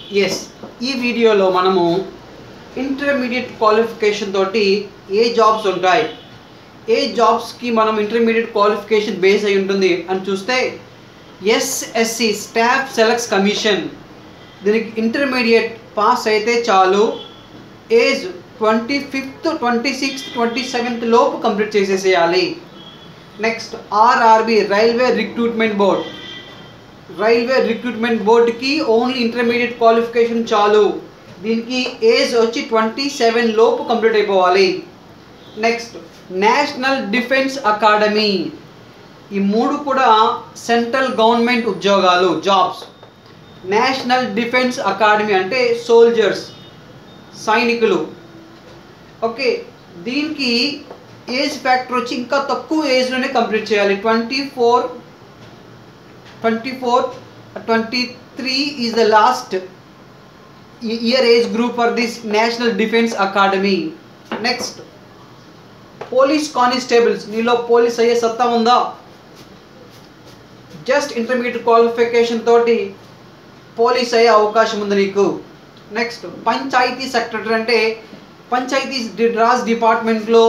yes ఈ వీడియోలో మనము ఇంటర్మీడియట్ క్వాలిఫికేషన్ తోటి ఏ జాబ్స్ ఉంటాయి ఏ జాబ్స్కి మనం ఇంటర్మీడియట్ క్వాలిఫికేషన్ బేస్ అయి ఉంటుంది అని చూస్తే ఎస్ఎస్సి స్టాఫ్ సెలెక్ట్స్ కమిషన్ దీనికి ఇంటర్మీడియట్ పాస్ అయితే చాలు age twenty fifth twenty sixth twenty seventh లోపు కంప్లీట్ చేసేసేయాలి next RRB railway recruitment board railway recruitment బోర్డుకి ఓన్లీ ఇంటర్మీడియట్ క్వాలిఫికేషన్ చాలు దీనికి ఏజ్ వచ్చి ట్వంటీ సెవెన్ లోపు కంప్లీట్ అయిపోవాలి నెక్స్ట్ నేషనల్ డిఫెన్స్ అకాడమీ ఈ మూడు కూడా సెంట్రల్ గవర్నమెంట్ ఉద్యోగాలు జాబ్స్ నేషనల్ డిఫెన్స్ అకాడమీ అంటే సోల్జర్స్ సైనికులు ఓకే దీనికి ఏజ్ ఫ్యాక్టర్ వచ్చి ఇంకా తక్కువ ఏజ్లోనే కంప్లీట్ చేయాలి twenty four twenty four twenty three is the last year age group for this national defence academy next police constables నీలో పోలీస్ అయ్యే సత్తా ఉందా జస్ట్ ఇంటర్మీడియట్ క్వాలిఫికేషన్ తోటి పోలీస్ అయ్యే అవకాశం ఉంది నీకు నెక్స్ట్ పంచాయతీ సెక్రటరీ అంటే పంచాయతీ రాజ్ డిపార్ట్మెంట్లో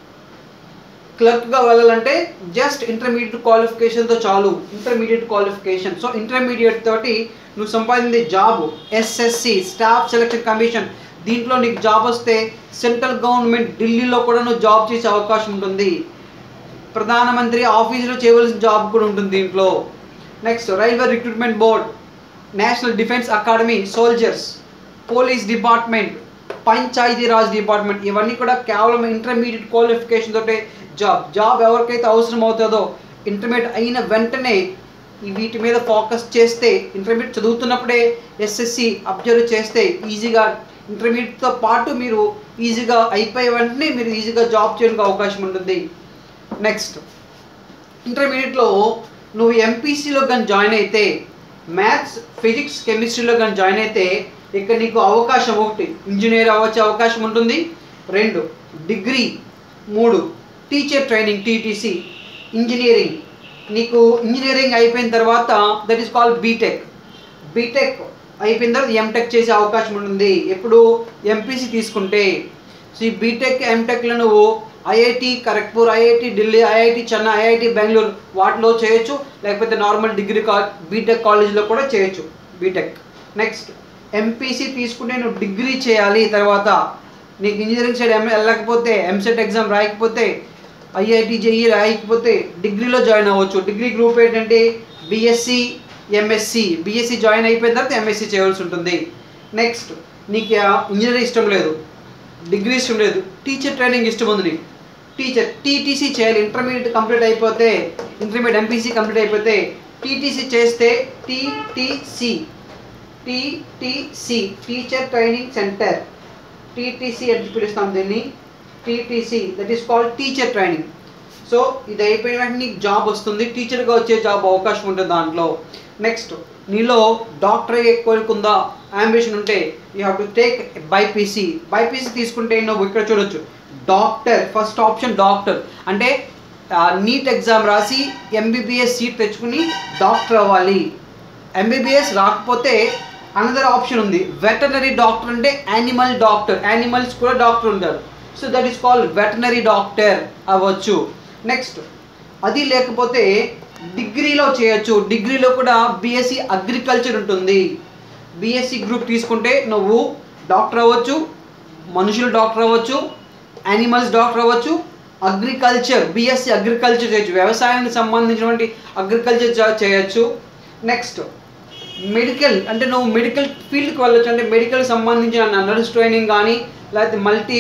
క్లర్క్గా వెళ్ళాలంటే జస్ట్ ఇంటర్మీడియట్ క్వాలిఫికేషన్తో చాలు ఇంటర్మీడియట్ క్వాలిఫికేషన్ సో ఇంటర్మీడియట్ తోటి నువ్వు సంపాదించే job SSC staff selection commission దీంట్లో నీకు జాబ్ వస్తే సెంట్రల్ గవర్నమెంట్ ఢిల్లీలో కూడా నువ్వు జాబ్ చేసే అవకాశం ఉంటుంది ప్రధానమంత్రి ఆఫీసులో చేయవలసిన జాబ్ కూడా ఉంటుంది దీంట్లో next railway recruitment board national defence academy soldiers police department Panchayati Raj department ఇవన్నీ కూడా కేవలం ఇంటర్మీడియట్ క్వాలిఫికేషన్ తోటే జాబ్ జాబ్ ఎవరికైతే అవసరం అవుతుందో ఇంటర్మీడియట్ అయిన వెంటనే ఈ వీటి మీద ఫోకస్ చేస్తే ఇంటర్మీడియట్ చదువుతున్నప్పుడే ఎస్ఎస్సి అబ్జర్వ్ చేస్తే ఈజీగా ఇంటర్మీడియట్తో పాటు మీరు ఈజీగా అయిపోయే వెంటనే మీరు ఈజీగా జాబ్ చేయడానికి అవకాశం ఉంటుంది నెక్స్ట్ ఇంటర్మీడియట్లో నువ్వు ఎంపీసీలో కానీ జాయిన్ అయితే మ్యాథ్స్ ఫిజిక్స్ కెమిస్ట్రీలో కానీ జాయిన్ అయితే ఇక్కడ నీకు అవకాశం ఒకటి ఇంజనీర్ అవ్వచ్చే అవకాశం ఉంటుంది రెండు డిగ్రీ మూడు టీచర్ ట్రైనింగ్ టీటీసీ ఇంజనీరింగ్ నీకు ఇంజనీరింగ్ అయిపోయిన తర్వాత that is called BTech BTech అయిపోయిన తర్వాత ఎంటెక్ చేసే అవకాశం ఉంటుంది ఎప్పుడు ఎంపీసీ తీసుకుంటే సో ఈ బీటెక్ ఎంటెక్లో నువ్వు IIT Kharagpur IIT Delhi IIT Chennai IIT Bengaluru వాటిలో చేయొచ్చు లేకపోతే నార్మల్ డిగ్రీ కా బీటెక్ కాలేజ్లో కూడా చేయొచ్చు బీటెక్ నెక్స్ట్ ఎంపీసీ తీసుకుంటే నువ్వు డిగ్రీ చేయాలి తర్వాత నీకు ఇంజనీరింగ్ సైడ్ ఎం వెళ్ళకపోతే ఎంసెట్ ఎగ్జామ్ రాయకపోతే ఐఐటి జేఈ రాయకపోతే డిగ్రీలో జాయిన్ అవ్వచ్చు డిగ్రీ గ్రూప్ ఏంటంటే బీఎస్సీ ఎంఎస్సి బీఎస్సీ జాయిన్ అయిపోయిన తర్వాత ఎంఎస్సి చేయవలసి ఉంటుంది నెక్స్ట్ నీకు ఇంజనీరింగ్ ఇష్టం లేదు డిగ్రీ ఇష్టం లేదు టీచర్ ట్రైనింగ్ ఇష్టం ఉంది నీకు టీచర్ టీటీసీ చేయాలి ఇంటర్మీడియట్ కంప్లీట్ అయిపోతే ఇంటర్మీడియట్ ఎంపీసీ కంప్లీట్ అయిపోతే టీటీసీ చేస్తే TTC TTC teacher training centre TTC అని పిలుస్తాం దీన్ని TTC that is called teacher training so ఇది అయిపోయిన వెంటనే నీకు జాబ్ వస్తుంది టీచర్గా వచ్చే జాబ్ అవకాశం ఉంటుంది దాంట్లో నెక్స్ట్ నీలో డాక్టర్ అయ్యే కోరుకుందా అంబిషన్ ఉంటే you have to take BiPC BiPC తీసుకుంటే నువ్వు ఇక్కడ చూడొచ్చు డాక్టర్ ఫస్ట్ ఆప్షన్ డాక్టర్ అంటే నీట్ ఎగ్జామ్ రాసి ఎంబీబీఎస్ సీట్ తెచ్చుకుని డాక్టర్ అవ్వాలి ఎంబీబీఎస్ రాకపోతే అనదర్ ఆప్షన్ ఉంది వెటనరీ డాక్టర్ అంటే యానిమల్ డాక్టర్ యానిమల్స్ కూడా డాక్టర్ ఉంటారు so that is called veterinary doctor అవ్వచ్చు నెక్స్ట్ అది లేకపోతే డిగ్రీలో చేయొచ్చు డిగ్రీలో కూడా బీఎస్సీ అగ్రికల్చర్ ఉంటుంది బీఎస్సీ గ్రూప్ తీసుకుంటే నువ్వు డాక్టర్ అవ్వచ్చు మనుషులు డాక్టర్ అవ్వచ్చు యానిమల్స్ డాక్టర్ అవ్వచ్చు అగ్రికల్చర్ బీఎస్సీ అగ్రికల్చర్ చేయొచ్చు వ్యవసాయానికి సంబంధించినటువంటి అగ్రికల్చర్ చేయొచ్చు నెక్స్ట్ మెడికల్ అంటే నువ్వు మెడికల్ ఫీల్డ్కి వెళ్ళొచ్చు అంటే మెడికల్ సంబంధించిన నర్స్ ట్రైనింగ్ కానీ లేకపోతే మల్టీ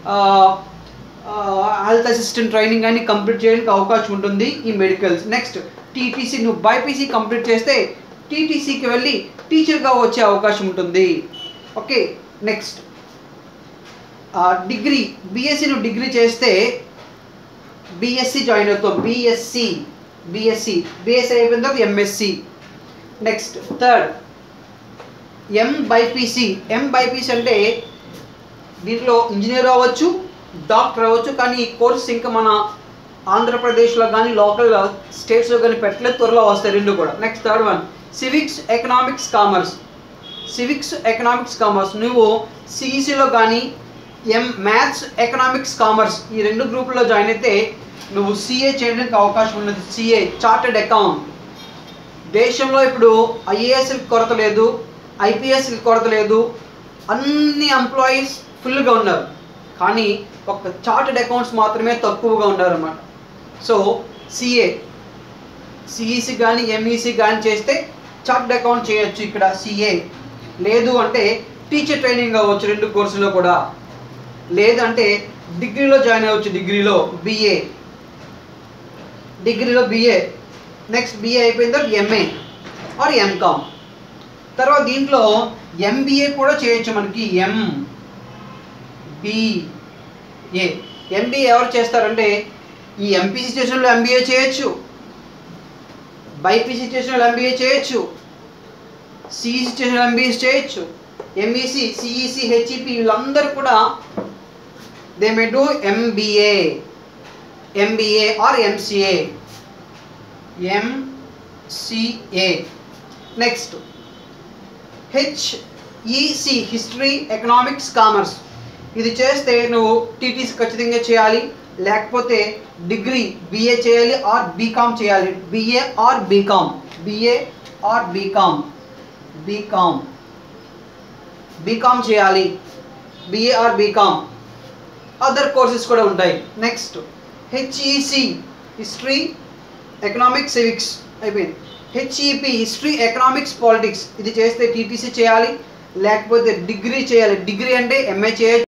హెల్త్ అసిస్టెంట్ ట్రైనింగ్ కానీ కంప్లీట్ చేయడానికి అవకాశం ఉంటుంది ఈ మెడికల్స్ నెక్స్ట్ టీటీసీ నువ్వు బైపీసీ కంప్లీట్ చేస్తే టీటీసీకి వెళ్ళి టీచర్గా వచ్చే అవకాశం ఉంటుంది ఓకే నెక్స్ట్ డిగ్రీ బీఎస్సీ నువ్వు డిగ్రీ చేస్తే బీఎస్సీ జాయిన్ అవుతావు బీఎస్సీ బీఎస్సీ బీఎస్సీ అయిపోయిన తర్వాత MSc next third M BiPC M BiPC అంటే దీంట్లో ఇంజనీర్ అవ్వచ్చు డాక్టర్ అవ్వచ్చు కానీ ఈ కోర్స్ ఇంకా మన ఆంధ్రప్రదేశ్లో కానీ లోకల్ స్టేట్స్లో కానీ పెట్టలేదు త్వరలో వస్తాయి రెండు కూడా next third one civics economics commerce civics economics commerce నువ్వు సిఈసిలో కానీ ఎం మ్యాథ్స్ ఎకనామిక్స్ కామర్స్ ఈ రెండు గ్రూపుల్లో జాయిన్ అయితే నువ్వు సిఏ చేయడానికి అవకాశం ఉన్నది సిఏ చార్టెడ్ అకౌంట్ దేశంలో ఇప్పుడు ఐఏఎస్కి కొరత లేదు ఐపీఎస్కి కొరత లేదు అన్ని ఎంప్లాయీస్ ఫుల్గా ఉన్నారు కానీ ఒక చార్టెడ్ అకౌంట్స్ మాత్రమే తక్కువగా ఉన్నారు అన్నమాట సో సిఏ సిఈసి కానీ ఎంఈసి కానీ చేస్తే చార్టెడ్ అకౌంట్ చేయొచ్చు ఇక్కడ సిఏ లేదు అంటే టీచర్ ట్రైనింగ్ అవ్వచ్చు రెండు కోర్సులో కూడా లేదంటే డిగ్రీలో జాయిన్ అవ్వచ్చు డిగ్రీలో బిఏ డిగ్రీలో బిఏ నెక్స్ట్ బిఏ అయిపోయిన తర్వాత ఎంఏ ఆర్ ఎంకామ్ తర్వాత దీంట్లో ఎంబీఏ కూడా చేయొచ్చు మనకి ఎం బిఏ ఎంబీఏ ఎవరు చేస్తారంటే ఈ ఎంపీసీ స్టేషన్లో ఎంబీఏ చేయొచ్చు బైపీసీ స్టేషన్లో ఎంబీఏ చేయొచ్చు సిఈసి స్టేషన్లో ఎంబీఏ చేయొచ్చు ఎంఈసి సిఈసి హెచ్ఈపి వీళ్ళందరూ కూడా they may do MBA MBA or MCA MCA next HEC history economics commerce ఇది చేస్తే నువ్వు టీటీసీ ఖచ్చితంగా చేయాలి లేకపోతే డిగ్రీ బిఏ చేయాలి ఆర్ బీకామ్ చేయాలి BA or BCom BA or BCom BCom BCom చేయాలి BA or BCom other courses కూడా ఉంటాయి next HEC history economics civics అయిపోయింది హెచ్ఈపి హిస్టరీ ఎకనామిక్స్ పాలిటిక్స్ ఇది చేస్తే టీటీసీ చేయాలి లేకపోతే డిగ్రీ చేయాలి డిగ్రీ అంటే ఎంఏ చేయొచ్చు